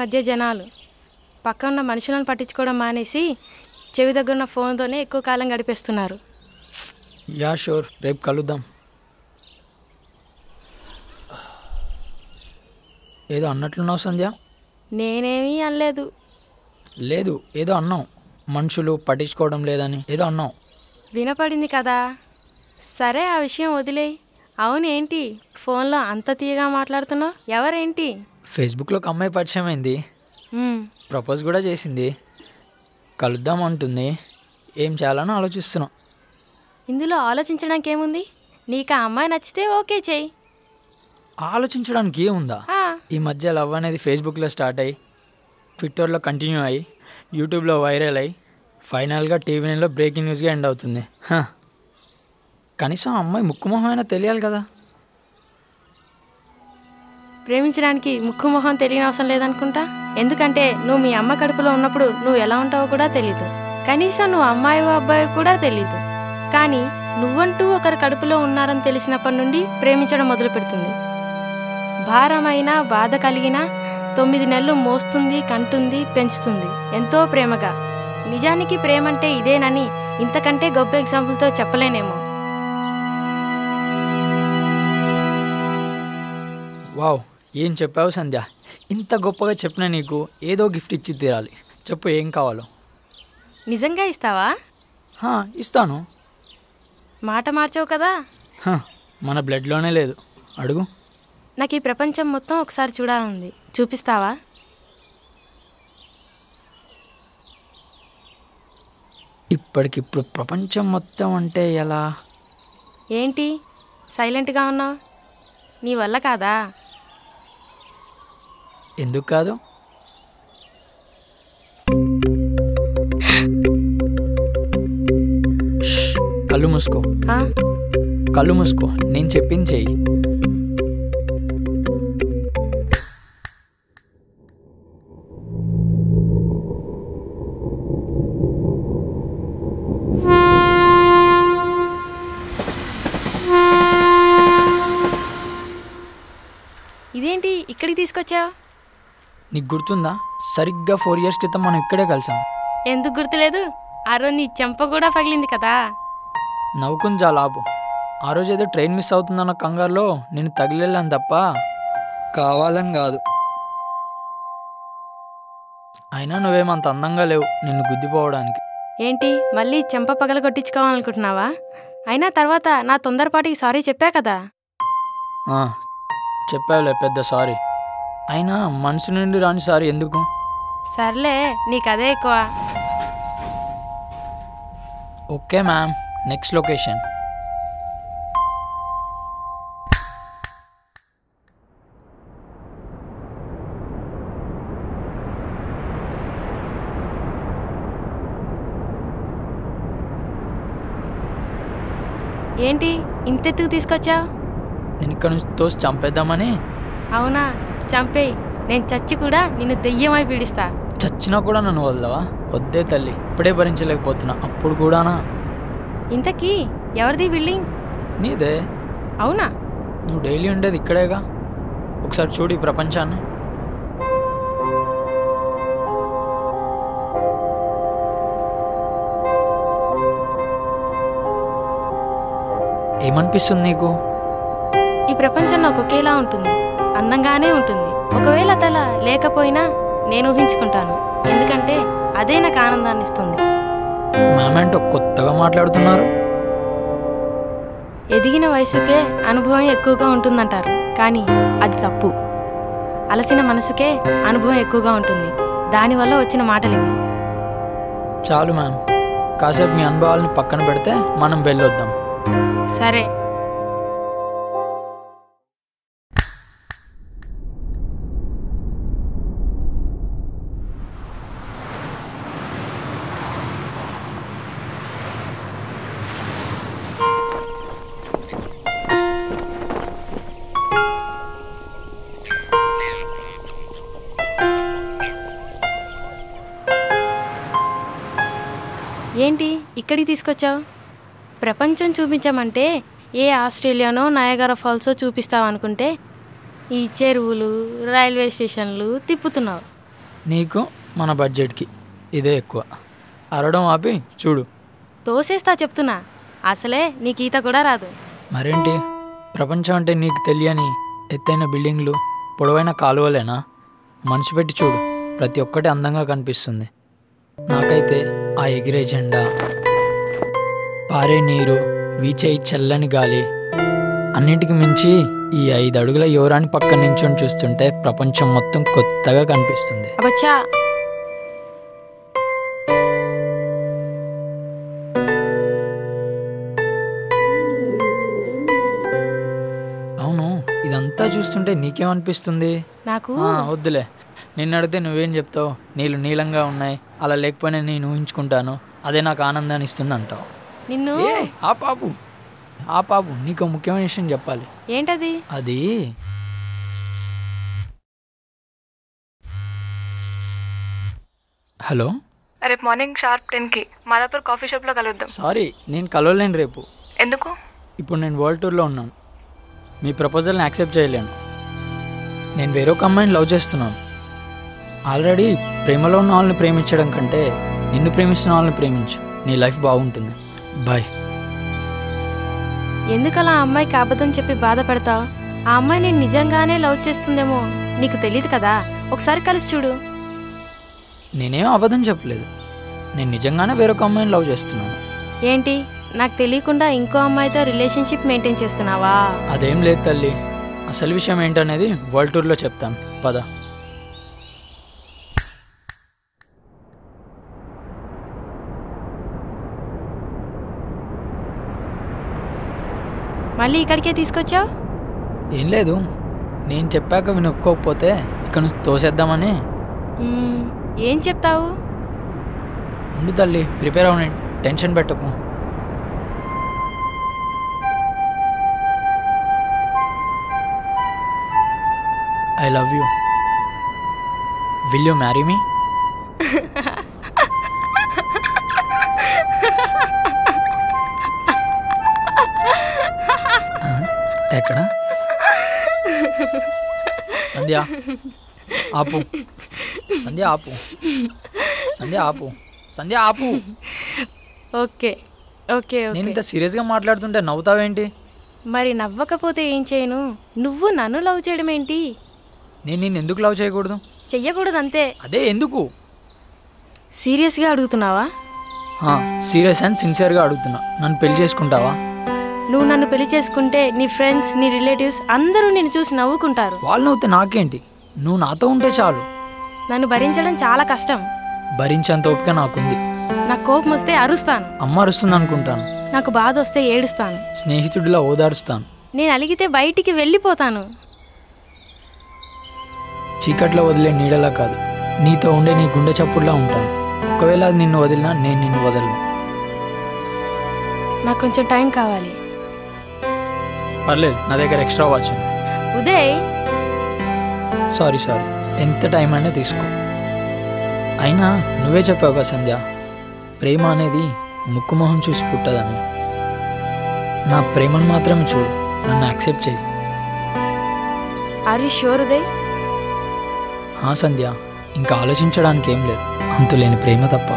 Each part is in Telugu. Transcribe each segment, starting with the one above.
మధ్య జనాలు పక్క ఉన్న మనుషులను పట్టించుకోవడం మానేసి చెవి దగ్గర ఉన్న ఫోన్తోనే ఎక్కువ కాలం గడిపేస్తున్నారు యా షూర్ రేపు కలుద్దాం ఏదో అన్నట్లున్నావు సంధ్య నేనేమీ అనలేదు లేదు ఏదో అన్నావు మనుషులు పట్టించుకోవడం లేదని ఏదో అన్నావు వినపడింది కదా సరే ఆ విషయం వదిలేయి అవును ఏంటి ఫోన్లో అంత తీయగా మాట్లాడుతున్నావు ఎవరేంటి ఫేస్బుక్లో ఒక అమ్మాయి పరిచయం అయింది ఉమ్, ప్రపోజ్ కూడా చేసింది కలుద్దాం అంటుంది ఏం చేయాలని ఆలోచిస్తున్నాం ఇందులో ఆలోచించడానికి ఏముంది నీకు ఆ అమ్మాయి నచ్చితే ఓకే చెయ్యి ఆలోచించడానికి ఏముందా ఆ, ఈ మధ్య లవ్ అనేది ఫేస్బుక్లో స్టార్ట్ అయ్యి ట్విట్టర్లో కంటిన్యూ అయ్యి యూట్యూబ్లో వైరల్ అయ్యి ఫైనల్గా టీవీ నైన్లో బ్రేకింగ్ న్యూస్గా ఎండ్ అవుతుంది హ. కనీసం ఆ అమ్మాయి ముక్కుమొహం అయినా తెలియాలి కదా ప్రేమించడానికి ముక్కు మొహం తెలియని అవసరం లేదనుకుంటా ఎందుకంటే నువ్వు మీ అమ్మ కడుపులో ఉన్నప్పుడు నువ్వు ఎలా ఉంటావో కూడా తెలీదు కనీసం నువ్వు అమ్మాయివో అబ్బాయి కూడా తెలీదు కానీ నువ్వంటూ ఒకరి కడుపులో ఉన్నారని తెలిసినప్పటి నుండి ప్రేమించడం మొదలు పెడుతుంది భారమైన బాధ కలిగినా తొమ్మిది నెలలు మోస్తుంది కంటుంది పెంచుతుంది ఎంతో ప్రేమగా నిజానికి ప్రేమంటే ఇదేనని ఇంతకంటే గొప్ప ఎగ్జాంపుల్తో చెప్పలేనేమో వావ్ ఏం చెప్పావు సంధ్య ఇంత గొప్పగా చెప్పిన నీకు ఏదో గిఫ్ట్ ఇచ్చి తీరాలి చెప్పు ఏం కావాలో నిజంగా ఇస్తావా హా, ఇస్తాను మాట మార్చావు కదా హ, మన బ్లడ్లోనే లేదు అడుగు నాకు ఈ ప్రపంచం మొత్తం ఒకసారి చూడాలనుంది చూపిస్తావా ఇప్పటికిప్పుడు ప్రపంచం మొత్తం అంటే ఎలా ఏంటి సైలెంట్గా ఉన్నావు నీ వల్ల కాదా ఎందుకు కాదు ష్, కళ్ళు మూసుకో ఆ? కళ్ళు మూసుకో నేను చెప్పింది చెయ్యి ఇదేంటి ఇక్కడికి తీసుకొచ్చావు నీకు గుర్తుందా సరిగ్గా ఫోర్ ఇయర్స్ క్రితం మనం ఇక్కడే కలిసాం ఎందుకు గుర్తులేదు ఆ రోజు నీ చెంప కూడా పగిలింది కదా నవ్వుకుని చాలా ఆపు ఆ రోజు ఏదో ట్రైన్ మిస్ అవుతుందన్న కంగారులో నేను తగిలేళ్ళాను తప్ప కావాలని కాదు అయినా నువ్వేమంత అందంగా లేవు నిన్ను గుద్దిపోవడానికి ఏంటి మళ్ళీ చెంప పగల కొట్టించుకోవాలనుకుంటున్నావా అయినా తర్వాత నా తొందరపాటికి సారీ చెప్పా కదా ఆ, చెప్పావులే పెద్ద సారీ అయినా మనసు నుండి రాని సారీ ఎందుకు సర్లే నీకు అదే ఎక్కువ ఓకే మ్యామ్ నెక్స్ట్ లొకేషన్ ఏంటి ఇంతెత్తుకు తీసుకొచ్చావు నేను ఇక్కడ నుంచి తోసి చంపేద్దామని అవునా చంపేయి నేను చచ్చి కూడా నిన్ను దెయ్యమై పీడిస్తా చచ్చినా కూడా నన్ను వదలవా వద్దే తల్లి ఇప్పుడే భరించలేకపోతున్నా అప్పుడు కూడానా ఇంతకీ ఎవరిది బిల్డింగ్ నీదే అవునా నువ్వు డైలీ ఉండేది ఇక్కడేగా ఒకసారి చూడు ఈ ప్రపంచాన్ని ఏమనిపిస్తుంది నీకు ఈ ప్రపంచం నాకు ఒకేలా ఉంటుంది అందంగానే ఉంటుంది ఒకవేళ తల లేకపోయినా నేను ఊహించుకుంటాను ఎందుకంటే అదే నాకు ఆనందాన్ని ఇస్తుంది మ్యామ్ అంటే కొత్తగా మాట్లాడుతున్నారు ఎదిగిన వయసుకే అనుభవం ఎక్కువగా ఉంటుందంటారు కానీ అది తప్పు అలసిన మనసుకే అనుభవం ఎక్కువగా ఉంటుంది దానివల్ల వచ్చిన మాటలు ఇవి చాలు మ్యామ్ కాసేపు మీ అనుభవాలని పక్కన పెడితే మనం వెళ్ళొద్దాం సరే ఏంటి ఇక్కడికి తీసుకొచ్చావు ప్రపంచం చూపించమంటే ఏ ఆస్ట్రేలియానో నయగర ఫాల్సో చూపిస్తావు అనుకుంటే ఈ చెరువులు రైల్వే స్టేషన్లు తిప్పుతున్నావు నీకు మన బడ్జెట్కి ఇదే ఎక్కువ అరవడం ఆపి చూడు తోసేస్తా చెప్తున్నా అసలే నీకు ఈత కూడా రాదు మరేంటి ప్రపంచం అంటే నీకు తెలియని ఎత్తైన బిల్డింగ్లు పొడవైన కాలువలేనా మనసు పెట్టి చూడు ప్రతి ఒక్కటి అందంగా కనిపిస్తుంది నాకైతే ఆ ఎగిరే జెండా పారే నీరు వీచే ఈ చల్లని గాలి అన్నిటికి మించి ఈ ఐదు అడుగుల యువరాని పక్క నించొని చూస్తుంటే ప్రపంచం మొత్తం కొత్తగా కనిపిస్తుంది అబచ్చా అవును ఇదంతా చూస్తుంటే నీకేమనిపిస్తుంది నాకు ఆ, వద్దులే నిన్ను అడిగితే నువ్వేం చెప్తావు నీళ్ళు నీలంగా ఉన్నాయి అలా లేకపోయినా నేను ఊహించుకుంటాను అదే నాకు ఆనందాన్ని ఇస్తుంది అంటావు నిన్ను ఏ ఆ పాపు ఆ పాపు నీకు ఒక ముఖ్యమైన విషయం చెప్పాలి ఏంటది అది హలో రేపు మార్నింగ్ షార్ప్ టెన్కి మాదాపూర్ కాఫీ షాప్లో కలుద్దాం సారీ నేను కలవలేను రేపు ఎందుకు ఇప్పుడు నేను వరల్డ్ టూర్లో ఉన్నాను మీ ప్రపోజల్ని యాక్సెప్ట్ చేయలేను నేను వేరొక అమ్మాయిని లవ్ చేస్తున్నాను ఆల్రెడీ ప్రేమలో ఉన్న వాళ్ళని ప్రేమించడం కంటే నిన్ను ప్రేమిస్తున్న వాళ్ళని ప్రేమించు నీ లైఫ్ బాగుంటుంది బాయ్ ఎందుకలా ఆ అమ్మాయికి అబద్ధం చెప్పి బాధపడతావు ఆ అమ్మాయి నేను నిజంగానే లవ్ చేస్తుందేమో నీకు తెలియదు కదా ఒకసారి కలిసి చూడు నేనేం అబద్ధం చెప్పలేదు నేను నిజంగానే వేరొక అమ్మాయిని లవ్ చేస్తున్నాను ఏంటి నాకు తెలియకుండా ఇంకో అమ్మాయితో రిలేషన్షిప్ మెయింటైన్ చేస్తున్నావా అదేం లేదు తల్లి అసలు విషయం ఏంటనేది వరల్డ్ టూర్లో చెప్తాను పద మళ్ళీ ఇక్కడికే తీసుకొచ్చావు ఏం లేదు నేను చెప్పాక విని ఒప్పుకోకపోతే ఇక నుంచి తోసేద్దామని మ్మ్, ఏం చెప్తావు ఉండు తల్లి ప్రిపేర్ అవ్వండి టెన్షన్ పెట్టకు I love you will you marry me ఎక్కడ సంధ్య ఆపు సంధ్య ఆపు సంధ్య ఆపు సంధ్య ఆపు ఓకే ఓకే నేను ఓకే ఇంత సీరియస్గా మాట్లాడుతుంటే నవ్వుతావేంటి మరి నవ్వకపోతే ఏం చేయను నువ్వు నన్ను లవ్ చేయడం ఏంటి నేను నిన్ను ఎందుకు లవ్ చేయకూడదు చెయ్యకూడదు అంతే అదే ఎందుకు సీరియస్గా అడుగుతున్నావా సీరియస్ అండ్ సిన్సియర్గా అడుగుతున్నా నన్ను పెళ్లి చేసుకుంటావా నువ్వు నన్ను పెళ్లి చేసుకుంటే నీ ఫ్రెండ్స్ నీ రిలేటివ్స్ అందరూ నిన్ను చూసి నవ్వుకుంటారు వాళ్ళు నవ్వుతే నాకేంటి నువ్వు నాతో ఉంటే చాలు నన్ను భరించడం చాలా కష్టం భరించేంత ఓపిక నాకుంది నాకు కోపం వస్తే అరుస్తాను అమ్మ అరుస్తుంది అనుకుంటాను నాకు బాధ వస్తే ఏడుస్తాను స్నేహితుడిలా ఓదారుస్తాను నేను అలిగితే బయటికి వెళ్ళిపోతాను చీకట్లో వదిలే నీడలా కాదు నీతో ఉండే నీ గుండె చప్పుడులా ఉంటాను ఒకవేళ అది నిన్ను వదిలినా నేను నిన్ను వదలను నాకు కొంచెం టైం కావాలి పర్లేదు నా దగ్గర ఎక్స్ట్రా వాచ్ ఉంది ఉదయ్ సారీ సారీ ఎంత టైం అయినా తీసుకో అయినా నువ్వే చెప్పావు కదా సంధ్య ప్రేమ అనేది ముక్కు మొహం చూసి పుట్టదని నా ప్రేమను మాత్రమే చూడు నన్ను యాక్సెప్ట్ చేయి ఆర్ యూ షూర్ ఉదయ్ హా సంధ్య ఇంకా ఆలోచించడానికి ఏం లేదు అంతులేని ప్రేమ తప్ప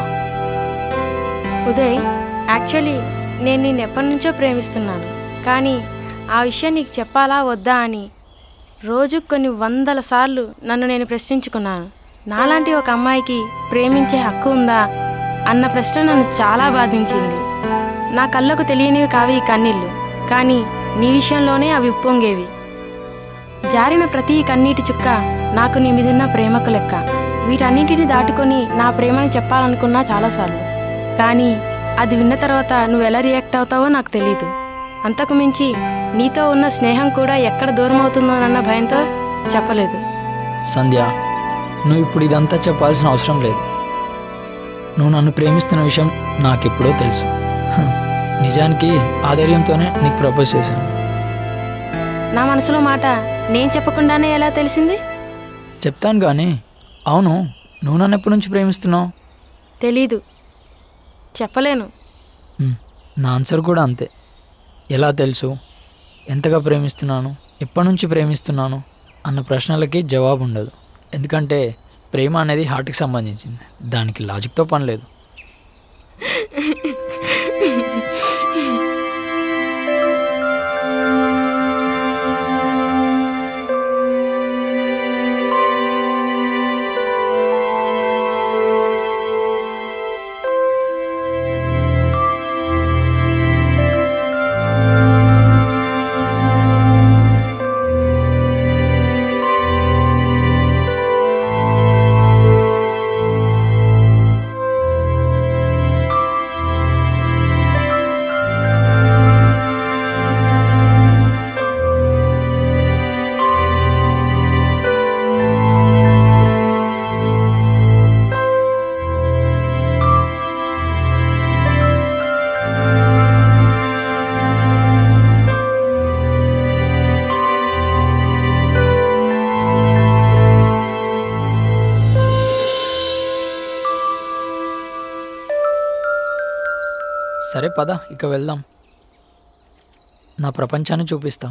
ఉదయ్ యాక్చువల్లీ నేను నేను ఎప్పటి నుంచో ప్రేమిస్తున్నాను కానీ ఆ విషయం నీకు చెప్పాలా వద్దా అని రోజు కొన్ని వందల సార్లు నన్ను నేను ప్రశ్నించుకున్నాను నాలాంటి ఒక అమ్మాయికి ప్రేమించే హక్కు ఉందా అన్న ప్రశ్న నన్ను చాలా బాధించింది నా కళ్ళకు తెలియనివి కావి ఈ కన్నీళ్ళు కానీ నీ విషయంలోనే అవి ఉప్పొంగేవి జారిన ప్రతి కన్నీటి చుక్క నాకు నీ మీదున్న ప్రేమకు లెక్క వీటన్నింటిని దాటుకొని నా ప్రేమని చెప్పాలనుకున్నా చాలాసార్లు కానీ అది విన్న తర్వాత నువ్వు ఎలా రియాక్ట్ అవుతావో నాకు తెలీదు అంతకు మించి నీతో ఉన్న స్నేహం కూడా ఎక్కడ దూరం అవుతుందోనన్న భయంతో చెప్పలేదు సంధ్య నువ్వు ఇప్పుడు ఇదంతా చెప్పాల్సిన అవసరం లేదు నువ్వు నన్ను ప్రేమిస్తున్న విషయం నాకెప్పుడో తెలుసు హ, నిజానికి ఆధైర్యంతోనే నీకు ప్రపోజ్ చేశాను నా మనసులో మాట నేను చెప్పకుండానే ఎలా తెలిసింది చెప్తాను కానీ అవును నువ్వు నన్ను ఎప్పటి నుంచి ప్రేమిస్తున్నావు తెలీదు చెప్పలేను మ్, నా ఆన్సర్ కూడా అంతే ఎలా తెలుసు ఎంతగా ప్రేమిస్తున్నాను ఎప్పటి నుంచి ప్రేమిస్తున్నాను అన్న ప్రశ్నలకి జవాబు ఉండదు ఎందుకంటే ప్రేమ అనేది హార్ట్కి సంబంధించింది దానికి లాజిక్తో పని లేదు సరే పద ఇక వెళ్దాం నా ప్రపంచాన్ని చూపిస్తా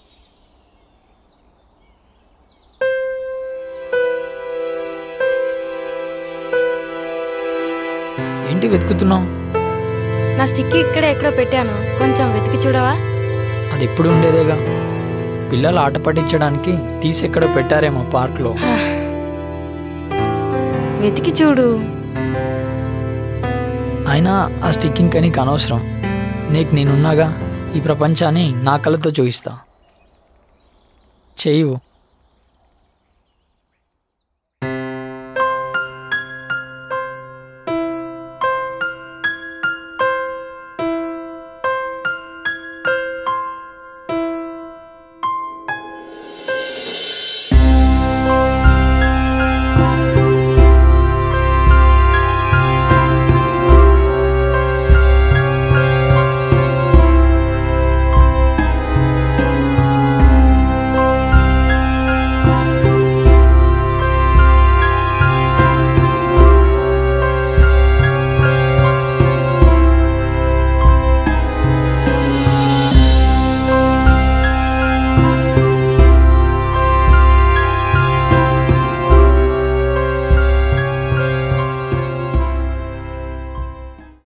ఏంటి వెతుకుతున్నావు నా స్టిక్ ఇక్కడ ఎక్కడో పెట్టాను కొంచెం వెతికి చూడవా అది ఎప్పుడు ఉండేదేగా పిల్లలు ఆట పట్టించడానికి తీసి ఎక్కడో పెట్టారేమో పార్క్లో వెతికి చూడు అయినా ఆ స్టిక్కింగ్ నీకు అనవసరం నీకు నేనున్నాగా ఈ ప్రపంచాన్ని నా కళ్ళతో చూపిస్తా చేయు